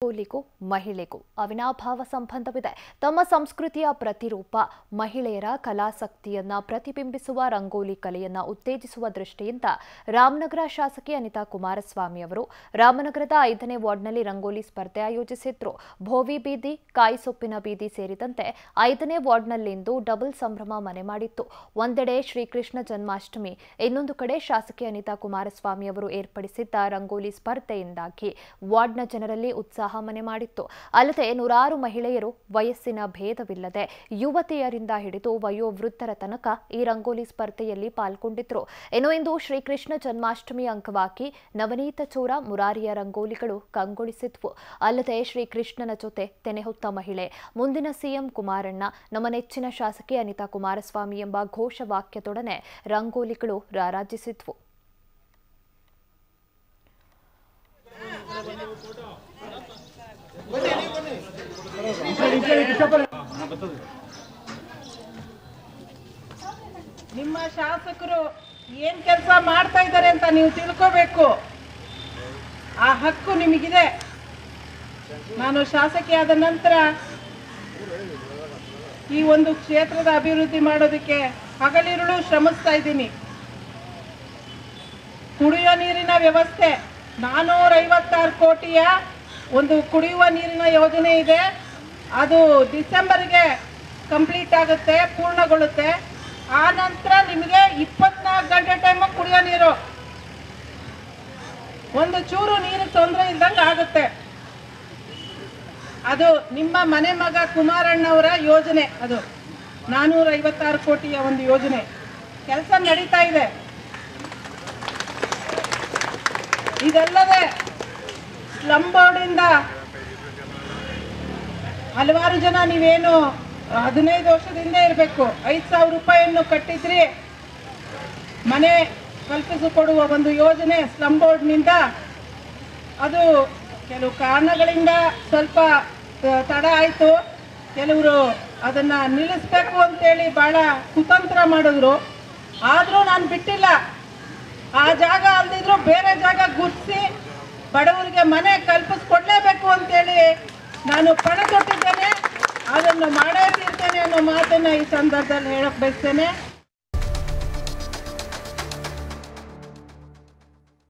ರಂಗೋಲಿಗೂ ಮಹಿಳೆಗೂ ಅವಿನಾಭಾವ ಸಂಬಂಧವಿದೆ ತಮ್ಮ ಸಂಸ್ಕೃತಿಯ ಪ್ರತಿರೂಪ ಮಹಿಳೆಯರ ಕಲಾಸಕ್ತಿಯನ್ನ ಪ್ರತಿಬಿಂಬಿಸುವ ರಂಗೋಲಿ ಕಲೆಯನ್ನ ಉತ್ತೇಜಿಸುವ ದೃಷ್ಟಿಯಿಂದ ರಾಮನಗರ ಶಾಸಕಿ ಅನಿತಾ ಕುಮಾರಸ್ವಾಮಿ ಅವರು ರಾಮನಗರದ ಐದನೇ ವಾರ್ಡ್ನಲ್ಲಿ ರಂಗೋಲಿ ಸ್ಪರ್ಧೆ ಆಯೋಜಿಸಿದ್ರು ಭೋವಿ ಬೀದಿ ಕಾಯಿಸೊಪ್ಪಿನ ಬೀದಿ ಸೇರಿದಂತೆ ಐದನೇ ವಾರ್ಡ್ನಲ್ಲಿಂದು ಡಬಲ್ ಸಂಭ್ರಮ ಮನೆ ಮಾಡಿತ್ತು ಒಂದೆಡೆ ಶ್ರೀಕೃಷ್ಣ ಜನ್ಮಾಷ್ಟಮಿ ಇನ್ನೊಂದು ಕಡೆ ಶಾಸಕಿ ಅನಿತಾ ಕುಮಾರಸ್ವಾಮಿ ಅವರು ಏರ್ಪಡಿಸಿದ್ದ ರಂಗೋಲಿ ಸ್ಪರ್ಧೆಯಿಂದಾಗಿ ವಾರ್ಡ್ನ ಜನರಲ್ಲಿ ಉತ್ಸಾಹ ಮನೆ ಮಾಡಿತ್ತು ಅಲ್ಲದೆ ನೂರಾರು ಮಹಿಳೆಯರು ವಯಸ್ಸಿನ ಭೇದವಿಲ್ಲದೆ ಯುವತಿಯರಿಂದ ಹಿಡಿದು ವಯೋವೃದ್ಧರ ತನಕ ಈ ರಂಗೋಲಿ ಸ್ಪರ್ಧೆಯಲ್ಲಿ ಪಾಲ್ಗೊಂಡಿದ್ರು ಇನ್ನು ಇಂದು ಶ್ರೀಕೃಷ್ಣ ಜನ್ಮಾಷ್ಟಮಿ ಅಂಗವಾಗಿ ನವನೀತ ಚೋರ ಮುರಾರಿಯ ರಂಗೋಲಿಗಳು ಕಂಗೊಳಿಸಿದ್ವು ಅಲ್ಲದೆ ಶ್ರೀಕೃಷ್ಣನ ಜೊತೆ ತೆನೆಹೊತ್ತ ಮಹಿಳೆ ಮುಂದಿನ ಸಿಎಂ ಕುಮಾರಣ್ಣ ನಮ್ಮ ನೆಚ್ಚಿನ ಶಾಸಕಿ ಅನಿತಾ ಕುಮಾರಸ್ವಾಮಿ ಎಂಬ ಘೋಷವಾಕ್ಯದೊಡನೆ ರಂಗೋಲಿಗಳು ರಾರಾಜಿಸಿದ್ವು ನಿಮ್ಮ ಶಾಸಕರು ಏನ್ ಕೆಲಸ ಮಾಡ್ತಾ ಇದ್ದಾರೆ ಅಂತ ನೀವು ತಿಳ್ಕೋಬೇಕು ಆ ಹಕ್ಕು ನಿಮಗಿದೆ ನಾನು ಶಾಸಕಿಯಾದ ನಂತರ ಈ ಒಂದು ಕ್ಷೇತ್ರದ ಅಭಿವೃದ್ಧಿ ಮಾಡೋದಕ್ಕೆ ಹಗಲಿರುಳು ಶ್ರಮಿಸ್ತಾ ಇದ್ದೀನಿ ಕುಡಿಯುವ ನೀರಿನ ವ್ಯವಸ್ಥೆ ನಾನ್ನೂರ ಐವತ್ತಾರು ಕೋಟಿಯ ಒಂದು ಕುಡಿಯುವ ನೀರಿನ ಯೋಜನೆ ಇದೆ ಅದು ಡಿಸೆಂಬರ್ಗೆ ಕಂಪ್ಲೀಟ್ ಆಗುತ್ತೆ ಪೂರ್ಣಗೊಳ್ಳುತ್ತೆ ಆ ನಂತರ ನಿಮಗೆ ಇಪ್ಪತ್ನಾಲ್ಕು ಗಂಟೆ ಟೈಮ್ ಕುಡಿಯೋ ನೀರು ಒಂದು ಚೂರು ನೀರು ತೊಂದರೆ ಇಲ್ದಂಗೆ ಆಗುತ್ತೆ ಅದು ನಿಮ್ಮ ಮನೆ ಮಗ ಕುಮಾರಣ್ಣವರ ಯೋಜನೆ ಅದು ನಾನ್ನೂರ ಐವತ್ತಾರು ಕೋಟಿಯ ಒಂದು ಯೋಜನೆ ಕೆಲಸ ನಡೀತಾ ಇದೆ ಇದಲ್ಲದೆ ಸ್ಲಮ್ ಬೋರ್ಡಿಂದ ಹಲವಾರು ಜನ ನೀವೇನು ಹದಿನೈದು ವರ್ಷದಿಂದ ಇರಬೇಕು ಐದು ಸಾವಿರ ರೂಪಾಯಿಯನ್ನು ಕಟ್ಟಿದ್ರಿ ಮನೆ ಕಲ್ಪಿಸಿಕೊಡುವ ಒಂದು ಯೋಜನೆ ಸ್ಲಮ್ ಬೋರ್ಡ್ನಿಂದ ಅದು ಕೆಲವು ಕಾರಣಗಳಿಂದ ಸ್ವಲ್ಪ ಆ, ತಡ ಆಯಿತು ಕೆಲವರು ಅದನ್ನ ನಿಲ್ಲಿಸ್ಬೇಕು ಅಂತೇಳಿ ಭಾಳ ಕುತಂತ್ರ ಮಾಡಿದ್ರು ಆದರೂ ನಾನು ಬಿಟ್ಟಿಲ್ಲ ಆ ಜಾಗ ಅಲ್ದಿದ್ರು ಬೇರೆ ಜಾಗ ಗುರ್ತಿಸಿ ಬಡವರಿಗೆ ಮನೆ ಕಲ್ಪಿಸ್ಕೊಡ್ಲೇಬೇಕು ಅಂತೇಳಿ ನಾನು ಪಣ ತೊಟ್ಟಿದ್ದೇನೆ ಅದನ್ನು ಮಾಡೇ ತೀರ್ತೇನೆ ಅನ್ನೋ ಮಾತನ್ನ ಈ ಸಂದರ್ಭದಲ್ಲಿ ಹೇಳಕ್ ಬಯಸ್ತೇನೆ